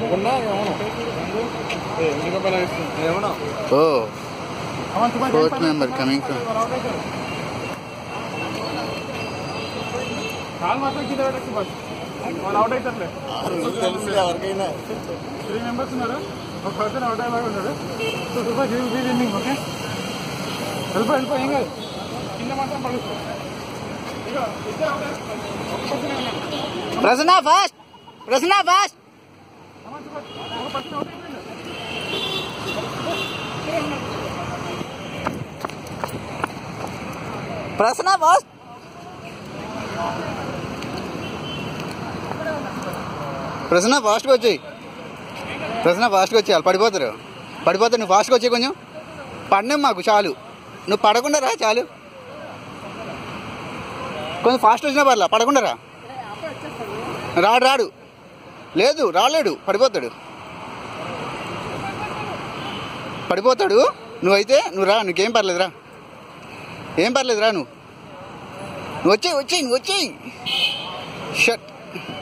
Oh fourth member coming from call మాత్రం కింద పెట్టచ్చు బస్ వాళ్ళు అవుట్ అవుతారులే త్రీ మెంబర్స్ ఉన్నారు ఒక పర్సన్ అవుట్ అయ్యేలాగా ఉన్నాడు so super give be winning okay వెళ్ళిపో వెళ్ళిపో ఏం కాదు కింద మాత్రం పడుతుంది ఇక ఇద్దరు అవుట్ అయ్యారు. ఒక పర్సన్ ఉన్నాడు ప్రసన్న ఫాస్ట్ ప్రసన్న ఫాస్ట్ అమ్మ సూపర్ ఒక పర్సన్ అవుట్ అయిపోయింది ప్రసన్న ఫాస్ట్ ప్రసన్న ఫాస్ట్గా వచ్చాయి ప్రసన్న ఫాస్ట్గా వచ్చేయాలి పడిపోతారు పడిపోతారు నువ్వు ఫాస్ట్గా వచ్చాయి కొంచెం పడినాం మాకు చాలు నువ్వు పడకుండా రా చాలు కొంచెం ఫాస్ట్ వచ్చినా పర్లా పడకుండా రా రాడు రాడు లేదు రాలేడు పడిపోతాడు పడిపోతాడు నువ్వైతే నువ్వు రా నీకేం పర్లేదు రా ఏం పర్లేదు రా నువ్వు నువ్వు వచ్చేయి వచ్చేయి నువ్వు వచ్చేయి షట్